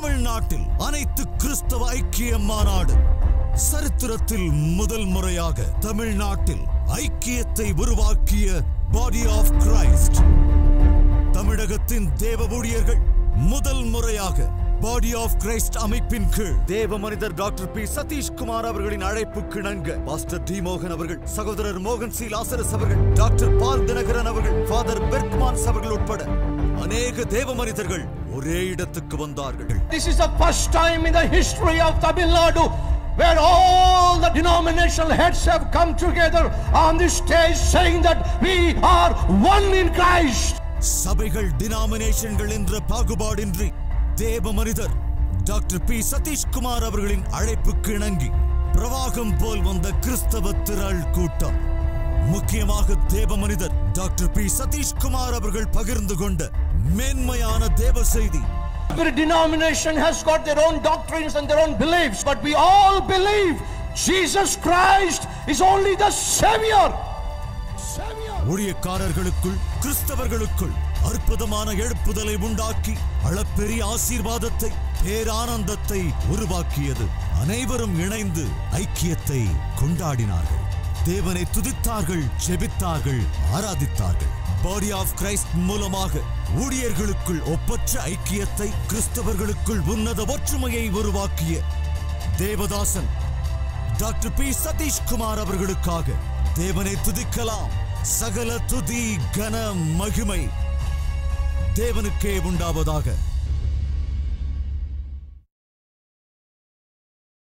தமிழ்நாட்டில் அனைத்து கிறிஸ்தவ ஐக்கிய மாநாடு சரித்திரத்தில் முதல் முறையாக தமிழ்நாட்டில் ஐக்கியத்தை உருவாக்கிய பாடி ஆஃப் கிரைஸ்ட் தமிழகத்தின் தேவ ஊழியர்கள் முதல் முறையாக பாடி ஆஃப் கிரைஸ்ட் அமைப்பின் கீழ் தேவ மனிதர் டாக்டர் பி சதீஷ்குமார் அவர்களின் அழைப்பு கிணங்க பாஸ்டர் டி மோகன் அவர்கள் சகோதரர் மோகன் சி லாசரஸ் அவர்கள் டாக்டர் பால் தினகரன் அவர்கள் ஃபாதர் பெர்க்மான்ஸ் அவர்கள் உட்பட அநேக தேவ மனிதர்கள் ஒரே இடத்துக்கு வந்தார்கள் This is the first time in the history of Tamil Nadu where all the denominational heads have come together on this stage saying that we are one in Christ. சபைகள் டினாமினேஷன்கள் என்ற பாகுபாடின்றி தேவ மனிதர் டாக்டர் பி சதீஷ்குமார் அவர்களின் அழைப்புக்கு இணங்கி பிரவாகம் போல் வந்த கிறிஸ்தவ திரள் கூட்டம் முக்கியமாக தேவ மனிதர் டாக்டர் பி சதீஷ்குமார் அவர்கள் பகிர்ந்து கொண்ட மேன்மையான தேவ செய்தி Every denomination has got their own doctrines and their own beliefs, but we all believe Jesus Christ is only the Savior. Savior. ஊழியக்காரர்களுக்குள் கிறிஸ்தவர்களுக்குள் அற்புதமான எழுப்புதலை உண்டாக்கி அளப்பெரிய ஆசீர்வாதத்தை பேரானந்தத்தை உருவாக்கியது அனைவரும் இணைந்து ஐக்கியத்தை கொண்டாடினார்கள் தேவனை துதித்தார்கள் ஜெபித்தார்கள் ஆராதித்தார்கள் பாடி ஆஃப் கிரைஸ்ட் மூலமாக ஊழியர்களுக்குள் ஒப்பற்ற ஐக்கியத்தை கிறிஸ்தவர்களுக்குள் உன்னத ஒற்றுமையை உருவாக்கிய தேவதாசன் டாக்டர் பி சதீஷ்குமார் அவர்களுக்காக தேவனை துதிக்கலாம் சகல துதி கன மகிமை தேவனுக்கே உண்டாவதாக